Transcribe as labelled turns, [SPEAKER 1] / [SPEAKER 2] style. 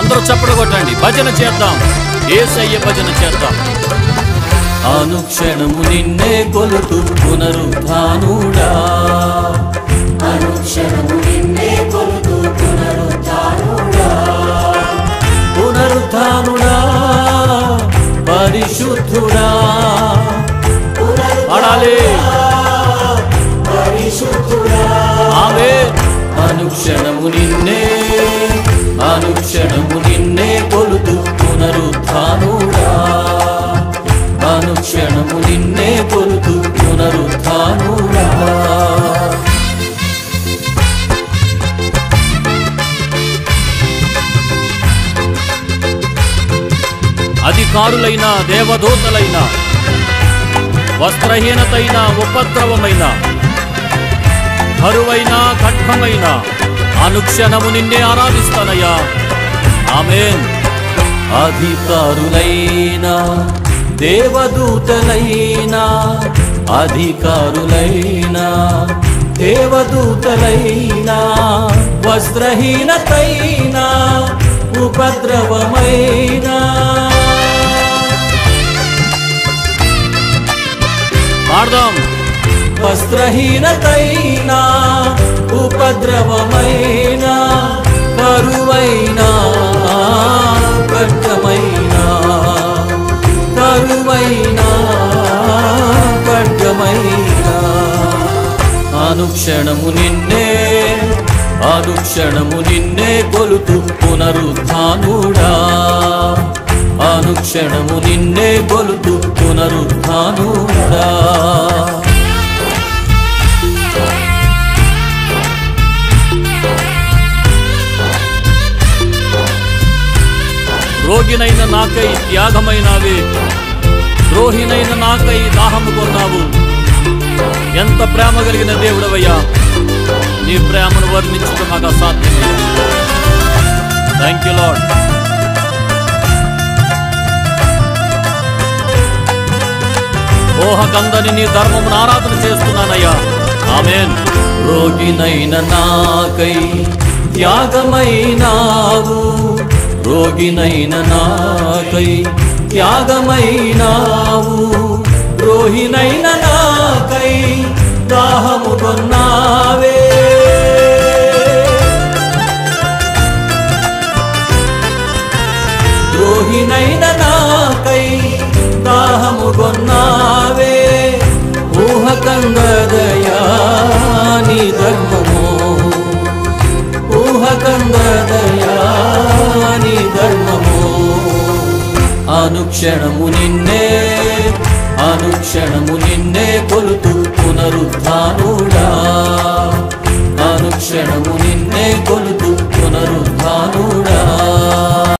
[SPEAKER 1] అందరూ చప్పలు కొట్టండి భజన చేద్దాం ఏసయ్య భజన చేద్దాం అనుక్షణము నిన్నే కొలుతూ పునరుద్ధానుడా
[SPEAKER 2] అనుక్షణము నిన్నే కొలుతూ పునరుద్ధానుడా
[SPEAKER 1] పునరుద్ధానుడా పరిశుద్ధుడా పాడాలి
[SPEAKER 2] పరిశుద్ధుడా
[SPEAKER 1] ఆమె అనుక్షణము నిన్నే అనుక్షణము నిన్నే కొలుతూ పునరుద్ధానుడా అనుక్షణము నిన్నే కొలుతూ పునరుద్ధానుడా అధికారులైన దేవదూతలైన వస్త్రహీనతైన ఉపద్రవమైన కరువైన ఖడ్గమైన అనుక్షణము నిన్నే ఆరాధిస్తానయ్యా ఆమెన్ అధికారులైన దేవదూతలైన అధికారులైన దేవదూతలైన వస్త్రహీనతైన ఉపద్రవమైన పాడదాం వస్త్రహీనతైన ఉపద్రవమైన కరువైన ఖడ్గమైన కరువైన ఖడ్గమైన అనుక్షణము నిన్నే అనుక్షణము నిన్నే కొలుతూ పునరుద్ధానుడా అనుక్షణము నిన్నే కొలుతూ పునరుద్ధానుడా రోగినైన నాకై త్యాగమైనావే ద్రోహినైన నాకై దాహము కొన్నావు ఎంత ప్రేమ కలిగిన దేవుడవయ్యా నీ ప్రేమను వర్ణించడం మాకు అసాధ్యం థ్యాంక్ యూ లాడ్ ఊహకందని నీ ధర్మమును ఆరాధన చేస్తున్నానయ్యా ఆమెన్ రోగినైన నాకై త్యాగమైనావు రోగినైన నాకై త్యాగమైనావు రోహినైన నాకై దాహము కొన్నావే ద్రోహినైన నాకై దాహము కొన్నావే ఊహకంగదయా నీ ధర్మము ఊహకంగదయా నీ ధర్మము అనుక్షణము నిన్నే అనుక్షణము నిన్నే కొలుతూ పునరుద్ధానుడా అనుక్షణము నిన్నే కొలుతూ పునరుద్ధానుడా